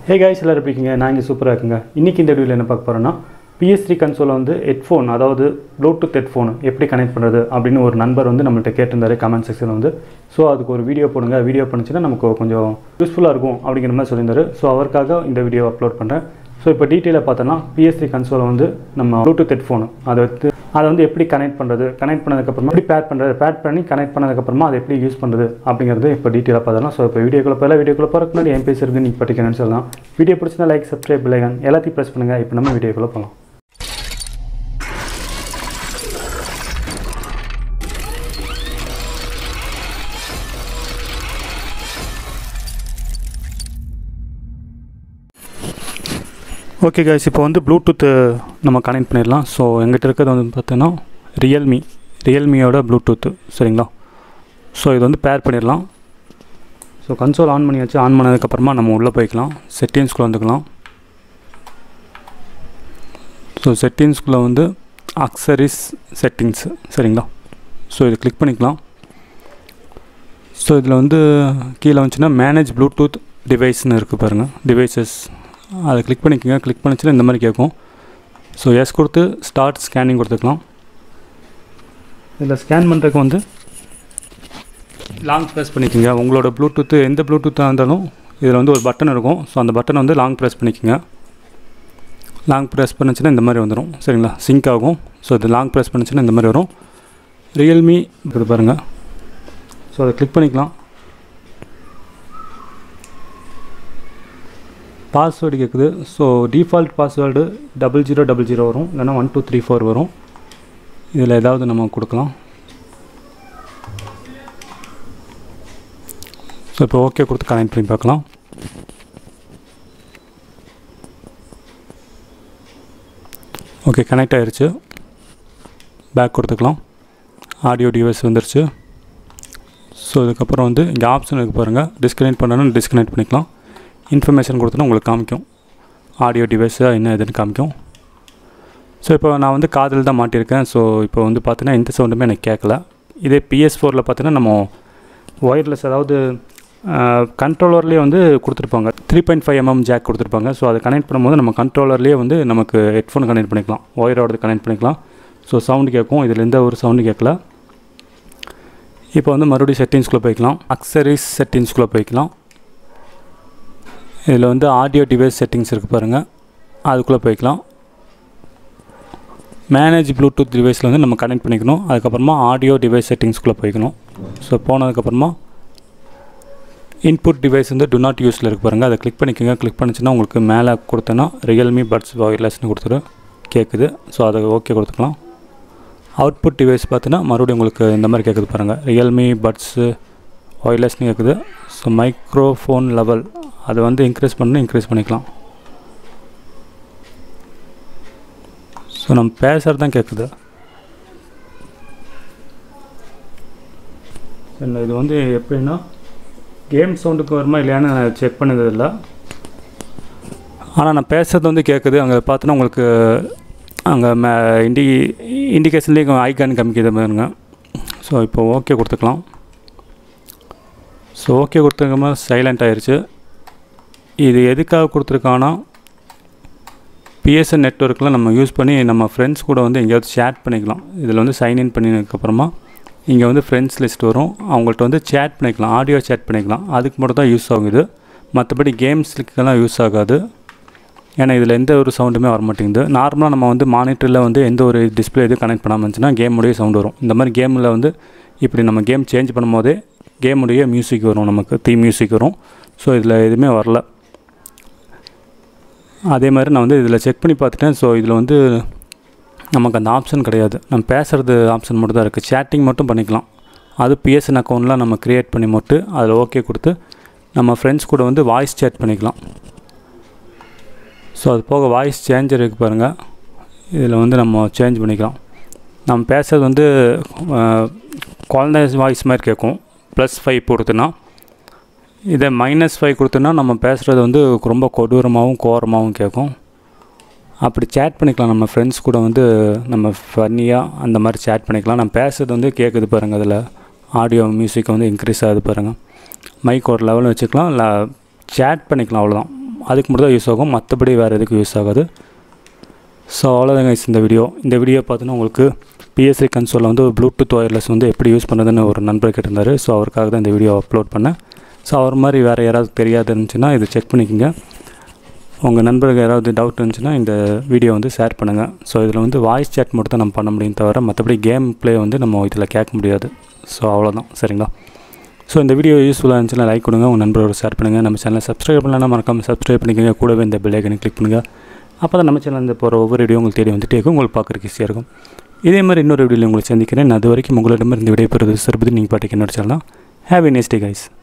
hey guys எல்லாரும் எப்படி இருக்கீங்க நான் இங்கே சூப்பராக இருக்குங்க இன்றைக்கி இந்த வீடியோவில் என்ன பார்க்க போகிறோன்னா PS3 கன்சோலை வந்து ஹெட்ஃபோன் அதாவது ப்ளூடூத் ஹெட்ஃபோன் எப்படி கனெக்ட் பண்ணுறது அப்படின்னு ஒரு நண்பர் வந்து நம்மள்ட்ட கேட்டிருந்தாரு கமெண்ட் செக்ஷனில் வந்து ஸோ அதுக்கு ஒரு வீடியோ போடுங்க வீடியோ பண்ணுச்சுன்னா நமக்கு கொஞ்சம் யூஸ்ஃபுல்லாக இருக்கும் அப்படிங்கிற மாதிரி சொல்லியிருந்தாரு ஸோ அவருக்காக இந்த வீடியோ அப்லோட் பண்ணுறேன் ஸோ இப்போ டீட்டெயிலாக பார்த்தோன்னா PS3 கன்சோலை வந்து நம்ம ப்ளூடூத் ஹெட்ஃபோனு அதை வந்து அதை வந்து எப்படி கனெக்ட் பண்ணுறது கனெக்ட் பண்ணதுக்கப்புறமா எப்படி பேட் பண்ணுறது பேட் பண்ணி கனெக்ட் பண்ணதுக்கப்புறமா அதை எப்படி யூஸ் பண்ணுறது அப்படிங்கிறது இப்போ டீட்டெயிலாக பார்த்தலாம் ஸோ இப்போ வீடியோக்குள்ள போகலாம் வீடியோக்குள்ள போகிறதுக்கு முன்னாடி என் பேசுறது நீங்கள் படிக்கணும்னு சொல்லலாம் வீடியோ பிடிச்சினா லைக் சப்ஸ்கிரைப் பிள்ளைங்க எல்லாத்தையும் ப்ரெஸ் பண்ணுங்கள் இப்போ நம்ம வீடியோக்குள்ளே போகலாம் ஓகே கைஸ் இப்போ வந்து ப்ளூடூத்து நம்ம கனெக்ட் பண்ணிடலாம் ஸோ எங்கிட்ட இருக்கிறது வந்து பார்த்தீங்கன்னா ரியல்மி ரியல்மியோட ப்ளூடூத்து சரிங்களா ஸோ இது வந்து பேர் பண்ணிடலாம் ஸோ கன்சோல் ஆன் பண்ணியாச்சு ஆன் பண்ணதுக்கப்புறமா நம்ம உள்ளே போய்க்கலாம் செட்டிங்ஸ்குள்ளே வந்துக்கலாம் ஸோ செட்டிங்ஸ்குள்ளே வந்து அக்சரிஸ் செட்டிங்ஸ் சரிங்களா ஸோ இது கிளிக் பண்ணிக்கலாம் ஸோ இதில் வந்து கீழே வந்துச்சுன்னா மேனேஜ் ப்ளூடூத் டிவைஸ்னு இருக்குது பாருங்கள் டிவைசஸ் அதை கிளிக் பண்ணிக்கோங்க கிளிக் பண்ணிச்சுன்னா இந்த மாதிரி கேட்கும் ஸோ எஸ் கொடுத்து ஸ்டார்ட் ஸ்கேனிங் கொடுத்துக்கலாம் இதில் ஸ்கேன் பண்ணுறதுக்கு வந்து லாங் ப்ரெஸ் பண்ணிக்கோங்க உங்களோட ப்ளூடூத்து எந்த ப்ளூடூத்தாக இருந்தாலும் இதில் வந்து ஒரு பட்டன் இருக்கும் ஸோ அந்த பட்டன் வந்து லாங் ப்ரெஸ் பண்ணிக்கோங்க லாங் ப்ரெஸ் பண்ணுச்சுன்னா இந்த மாதிரி வந்துடும் சரிங்களா சிங்க் ஆகும் ஸோ இது லாங் ப்ரெஸ் பண்ணுச்சுன்னா இந்த மாதிரி வரும் ரியல்மி இது பாருங்கள் ஸோ அதை கிளிக் பண்ணிக்கலாம் பாஸ்வேர்டு கேட்குது so default password double zero double zero வரும் இல்லைனா ஒன் டூ த்ரீ ஃபோர் வரும் இதில் ஏதாவது நம்ம கொடுக்கலாம் ஸோ இப்போ ஓகே கொடுத்து கனெக்ட் பண்ணி பார்க்கலாம் ஓகே கனெக்ட் ஆகிருச்சு பேக் கொடுத்துக்கலாம் ஆடியோ டிவைஸ் வந்துருச்சு ஸோ இதுக்கப்புறம் வந்து இங்கே ஆப்ஷன் இருக்குது பாருங்கள் டிஸ்கனெக்ட் பண்ணணும்னு டிஸ்கனெக்ட் பண்ணிக்கலாம் இன்ஃபர்மேஷன் கொடுத்தோன்னா உங்களுக்கு காமிக்கும் ஆடியோ டிவைஸு என்ன எதுன்னு காமிக்கும் ஸோ இப்போ நான் வந்து காதில் தான் மாட்டியிருக்கேன் ஸோ இப்போ வந்து பார்த்தீங்கன்னா எந்த சவுண்டுமே எனக்கு கேட்கல இதே பிஎஸ் ஃபோரில் பார்த்தீங்கன்னா நம்ம ஒயர்லெஸ் அதாவது கண்ட்ரோலர்லேயே வந்து கொடுத்துருப்பாங்க three point five mm jack கொடுத்துருப்பாங்க ஸோ அதை கனெக்ட் பண்ணும்போது நம்ம கண்ட்ரோலர்லேயே வந்து நமக்கு ஹெட்ஃபோன் கனெக்ட் பண்ணிக்கலாம் ஒயரோடது கனெக்ட் பண்ணிக்கலாம் ஸோ சவுண்டு கேட்கும் இதில் எந்த ஒரு சவுண்டு கேட்கல இப்போ வந்து மறுபடியும் செட்டிங்ஸ்குள்ளே போய்க்கலாம் அக்சரிஸ் செட்டிங்ஸ்குள்ளே போய்க்கலாம் இதில் வந்து ஆடியோ டிவைஸ் செட்டிங்ஸ் இருக்குது பாருங்கள் அதுக்குள்ளே போய்க்கலாம் மேனேஜ் ப்ளூடூத் டிவைஸில் வந்து நம்ம கனெக்ட் பண்ணிக்கணும் அதுக்கப்புறமா ஆடியோ டிவைஸ் செட்டிங்ஸ்குள்ளே போய்க்கணும் ஸோ போனதுக்கப்புறமா இன்புட் டிவைஸ் வந்து டு நாட் யூஸில் இருக்கு பாருங்கள் அதை கிளிக் பண்ணிக்கோங்க கிளிக் பண்ணிச்சுன்னா உங்களுக்கு மேலே கொடுத்தோன்னா ரியல்மி பட்ஸ் ஒயர்லெஸ்னு கொடுத்துரு கேட்குது ஸோ அதை ஓகே கொடுத்துக்கலாம் அவுட்புட் டிவைஸ் பார்த்தீங்கன்னா மறுபடியும் உங்களுக்கு இந்த மாதிரி கேட்குது பாருங்கள் ரியல்மி பட்ஸு ஒயர்லெஸ்னு கேட்குது ஸோ மைக்ரோஃபோன் லெவல் அதை வந்து இன்க்ரீஸ் பண்ணி இன்க்ரீஸ் பண்ணிக்கலாம் ஸோ நம்ம பேசுகிறது தான் கேட்குது இல்லை இது வந்து எப்படின்னா கேம் சவுண்டுக்கு வருமா இல்லையான்னு நான் செக் பண்ணதில்லை ஆனால் நான் பேசுகிறது வந்து கேட்குது அங்கே பார்த்தோன்னா உங்களுக்கு அங்கே மே இண்டி இண்டிகேஷன்லேயே ஐக்கான் காமிக்கிது பாருங்க ஸோ இப்போ ஓகே கொடுத்துக்கலாம் ஸோ ஓகே கொடுத்ததுக்கப்புறமா சைலண்ட் ஆயிடுச்சு இது எதுக்காக கொடுத்துருக்கான்னா பிஎஸ்என் நெட்ஒர்க்கில் நம்ம யூஸ் பண்ணி நம்ம ஃப்ரெண்ட்ஸ் கூட வந்து எங்கேயாவது சேட் பண்ணிக்கலாம் இதில் வந்து சைன்இன் பண்ணினதுக்கப்புறமா இங்கே வந்து ஃப்ரெண்ட்ஸ் லிஸ்ட் வரும் அவங்கள்ட்ட வந்து சேட் பண்ணிக்கலாம் ஆடியோ சேட் பண்ணிக்கலாம் அதுக்கு மட்டும் தான் யூஸ் ஆகும் இது மற்றபடி கேம்ஸ்க்கெல்லாம் யூஸ் ஆகாது ஏன்னா இதில் எந்த ஒரு சவுண்டுமே வர மாட்டேங்குது நார்மலாக நம்ம வந்து மானிட்டரில் வந்து எந்த ஒரு டிஸ்பிளே எதுவும் கனெக்ட் பண்ணாமல் இருந்துச்சுன்னா கேமுடைய சவுண்ட் வரும் இந்த மாதிரி கேமில் வந்து இப்படி நம்ம கேம் சேஞ்ச் பண்ணும்போதே கேமுடைய மியூசிக் வரும் நமக்கு தீ மியூசிக் வரும் ஸோ இதில் எதுவுமே வரல அதே மாதிரி நான் வந்து இதில் செக் பண்ணி பார்த்துட்டேன் ஸோ இதில் வந்து நமக்கு அந்த ஆப்ஷன் கிடையாது நம்ம பேசுகிறது ஆப்ஷன் மட்டும் தான் இருக்குது சேட்டிங் மட்டும் பண்ணிக்கலாம் அது பிஎஸ்என் அக்கௌண்ட்லாம் நம்ம க்ரியேட் பண்ணி மட்டும் அதில் ஓகே கொடுத்து நம்ம ஃப்ரெண்ட்ஸ் கூட வந்து வாய்ஸ் சேட் பண்ணிக்கலாம் ஸோ அது போக வாய்ஸ் சேஞ்சர் இருக்குது பாருங்கள் இதில் வந்து நம்ம சேஞ்ச் பண்ணிக்கலாம் நம்ம பேசுகிறது வந்து குழந்தை வாய்ஸ் மாதிரி கேட்கும் ப்ளஸ் ஃபைவ் கொடுத்தோன்னா இதை மைனஸ் ஃபைவ் கொடுத்தோன்னா நம்ம பேசுகிறது வந்து ரொம்ப கொடூரமாகவும் கோரமாகவும் கேட்கும் அப்படி சேட் பண்ணிக்கலாம் நம்ம ஃப்ரெண்ட்ஸ் கூட வந்து நம்ம ஃபன்னியாக அந்த மாதிரி சேட் பண்ணிக்கலாம் நம்ம பேசுறது வந்து கேட்குது பாருங்கள் அதில் ஆடியோ மியூசிக் வந்து இன்க்ரீஸ் ஆகுது பாருங்கள் மைக் ஒரு லெவல் வச்சுக்கலாம் இல்லை சேட் பண்ணிக்கலாம் அவ்வளோதான் அதுக்கு மட்டும் தான் யூஸ் ஆகும் மற்றபடி வேறு எதுக்கும் யூஸ் ஆகாது ஸோ அவ்வளோதாங்க guys இந்த வீடியோ இந்த வீடியோ பார்த்தீங்கன்னா உங்களுக்கு பிஎஸ்சி கன்சோலில் வந்து ஒரு ப்ளூடூத் ஒயர்லெஸ் வந்து எப்படி யூஸ் பண்ணுறதுன்னு ஒரு நண்பர் கேட்டிருந்தாரு ஸோ அவருக்காக தான் இந்த வீடியோ அப்லோட் பண்ணேன் ஸோ அவர் மாதிரி வேறு யாராவது தெரியாது இருந்துச்சுன்னா இதை செக் பண்ணிக்கோங்க உங்கள் நண்பருக்கு யாராவது டவுட் இருந்துச்சுன்னா இந்த வீடியோ வந்து ஷேர் பண்ணுங்கள் ஸோ இதில் வந்து வாய்ஸ் சேட் மட்டும் தான் நம்ம பண்ண முடியும் தவிர மற்றபடி கேம் ப்ளே வந்து நம்ம இதில் கேட்க முடியாது ஸோ அவ்வளோதான் சரிங்களா ஸோ இந்த வீடியோ யூஸ்ஃபுல்லாக இருந்துச்சுன்னா லைக் கொடுங்க உங்கள் நண்பரோட ஷேர் பண்ணுங்கள் நம்ம சேனலை சப்ஸ்கிரைப் பண்ணலாம் மறக்காமல் சப்ஸ்கிரைப் பண்ணிக்கோங்க கூடவே இந்த பெல் ஐக்கனை கிளிக் பண்ணுங்கள் அப்போ தான் நம்ம சேனலில் போகிற ஒவ்வொரு வீடியோ உங்களுக்கு தேடி வந்துட்டே இருக்கும் உங்களுக்கு பார்க்குறதுக்கு ஈஸியாக இருக்கும் இதே மாதிரி இன்னொரு வீடியோவில் உங்களை சந்திக்கிறேன் அது வரைக்கும் உங்களிடமிருந்து விடைபெறுவது சிறப்பு நீங்கள் பாட்டுக்கு என்னோட channel have a nice day guys